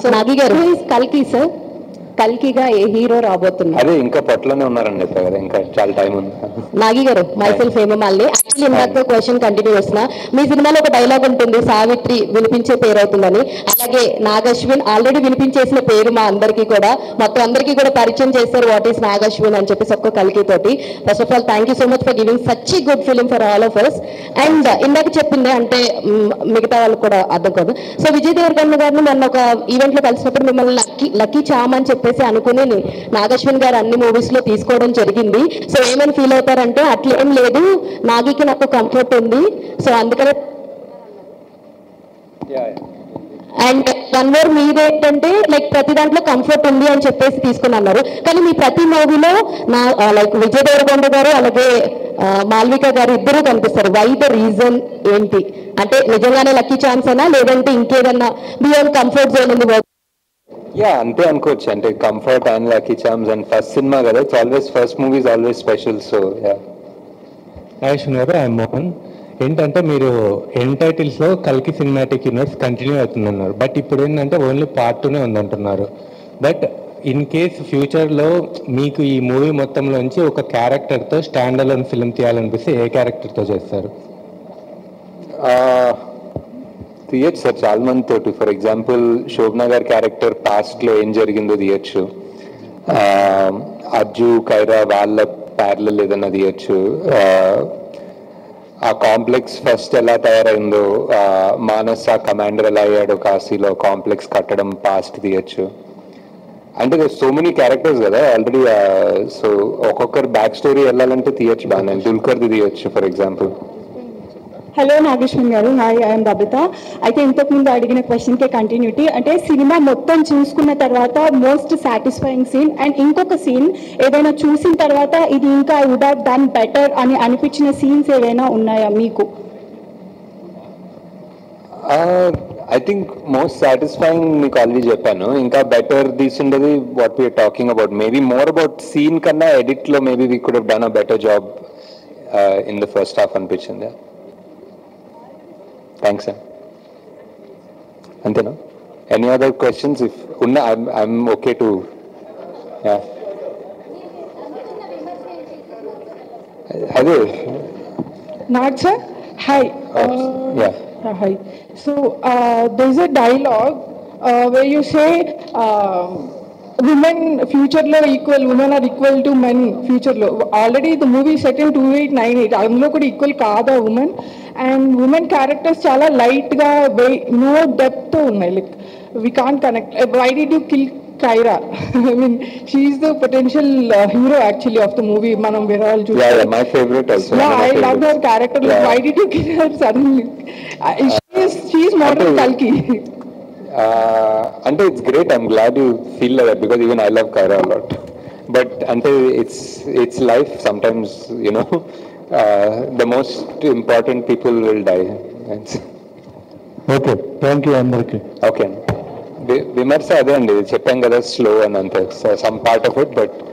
నాగి గారు కల్కి సార్ కల్కిగా ఏ హీరో రాబోతున్నారు అదే ఇంకా పొట్టలోనే ఉన్నారండి ఇప్పుడు కదా ఇంకా చాలా టైం ఉంది నాగి గారు మైసెల్ఫ్ హేమమాలిని యాక్చువల్లీ ఇందాక క్వశ్చన్ కంటిన్యూ చేసిన మీ సినిమాలో ఒక డైలాగ్ ఉంటుంది సావిత్రి వినిపించే పేరు అవుతుందని అలాగే నాగశ్విన్ ఆల్రెడీ వినిపించేసిన పేరు మా అందరికీ కూడా మొత్తం అందరికీ కూడా పరిచయం చేస్తారు వాట్ ఈస్ నాగశ్విన్ అని చెప్పేసి ఒక్క కలికి తోటి first of all thank you so much for giving such good film for all of us and ఇందాక చెప్పింది అంటే మ్, మిగతా వాళ్ళకి కూడా అర్థం కాదు సో విజయ్ దేవరకొండ గారిని మొన్న ఒక ఈవెంట్ లో కలిసినప్పుడు మిమ్మల్ని లక్కీ లక్కీ చామ్ అని చెప్పేసి అనుకుని నాగశ్విన్ గారు అన్ని మూవీస్ లో తీసుకోవడం జరిగింది సో ఏమని ఫీల్ అవుతారంటే అట్లేం లేదు నాగికి నాకు కంఫర్ట్ ఉంది సో అందుకనే అండ్ వన్ మోర్ మీదేంటంటే లైక్ ప్రతి దాంట్లో కంఫర్ట్ ఉంది అని చెప్పేసి తీసుకుని అన్నారు కానీ మీ ప్రతి మూవీలో నా లైక్ విజయ్ దేవరకొండ గారు అలాగే ఆ, మాల్విక గారు ఇద్దరు కనిపిస్తారు వై ద రీజన్ ఏంటి అంటే నిజంగానే లక్కీ ఛాన్స్ అయినా లేదంటే ఇంకేదన్నా బియాండ్ కంఫర్ట్ జోన్ ఉంది work? యా అంతే అనుకోవచ్చు అంటే comfort and lucky charms and first cinema కదా it's always first movie is always special so yeah Nageshwar గారు ఐఎమ్ మోహన్ ఏంటంటే మీరు ఎన్ టైటిల్స్ లో కల్కి సినిమాటిక్ యూనివర్స్ కంటిన్యూ అవుతుందన్నారు బట్ ఇప్పుడు ఏంటంటే ఓన్లీ పార్ట్ టూనే ఉందంటున్నారు బట్ ఇన్ కేస్ ఫ్యూచర్లో మీకు ఈ మూవీ మొత్తంలోంచి ఒక క్యారెక్టర్తో స్టాండ్ అలోన్ ఫిల్మ్ తీయాలనిపిస్తే ఏ క్యారెక్టర్తో చేస్తారు తీయచ్చు సార్ చాలా మంది తోటి ఫర్ ఎగ్జాంపుల్ శోభనా గారి క్యారెక్టర్ పాస్ట్ లో ఏం జరిగిందో తీయచ్చు ఆ, అజ్జు కైరా వాళ్ళ ప్యారలల్ ఏదన్నా తీయచ్చు ఆ, ఆ కాంప్లెక్స్ ఫస్ట్ ఎలా తయారైందో ఆ, మానస్ ఆ కమాండర్ ఎలా అయ్యాడో కాశీలో కాంప్లెక్స్ కట్టడం పాస్ట్ తీయచ్చు అంటే సో మెనీ క్యారెక్టర్స్ కదా ఆల్రెడీ సో ఒక్కొక్కరు బ్యాక్ స్టోరీ వెళ్ళాలంటే తీయచ్చు బాగా దుల్కర్ది తీయచ్చు ఫర్ ఎగ్జాంపుల్ హలో నాగేశ్వర్ గారు హాయ్ ఐఎమ్ బబిత అయితే ఇంతకు ముందు అడిగిన క్వశ్చన్ కే కంటిన్యూటీ అంటే సినిమా మొత్తం చూసుకున్న తర్వాత మోస్ట్ సాటిస్ఫైయింగ్ సీన్ అండ్ ఇంకొక సీన్ ఏదైనా చూసిన తర్వాత ఇది ఇంకా I would have done better అని అనిపించిన సీన్స్ ఏవైనా ఉన్నాయా మీకు ఐ థింక్ మోస్ట్ సాటిస్ఫైయింగ్ మీకు ఆల్రెడీ చెప్పాను ఇంకా బెటర్ తీసుండేది what we're talking about maybe more about scene కన్నా ఎడిట్ లో maybe we could done a better job in the first half అనిపించింది థ్యాంక్స్ అండ్ అంతేనా ఎనీ అదర్ క్వశ్చన్స్ ఇఫ్ ఉన్న I'm okay to అదే not sir hi yeah Uh, hi. So uh, there's a dialogue uh, where you say uh, women future లో equal women are equal to men future లో already the movie set in two eight nine eight అందులో కూడా equal కాదా women and women characters చాలా light గా no depth తో ఉన్నాయి like we can connect why did you kill Kaira I mean she's the potential hero actually of the movie మనం వేరే వాళ్ళు యా చూస్తే my favourite also No, I love her character. Like, Yeah. why did you kill her suddenly? Uh, she is, she is modern Okay. Kalki. Uh, అంటే it's great I'm glad you feel that because even I love Kaira lot but అంటే it's it's life sometimes you know the most important people will die okay thank you అందరికీ okay విమర్శ అదే అండి చెప్పాం కదా slow అని అంతే some part of it but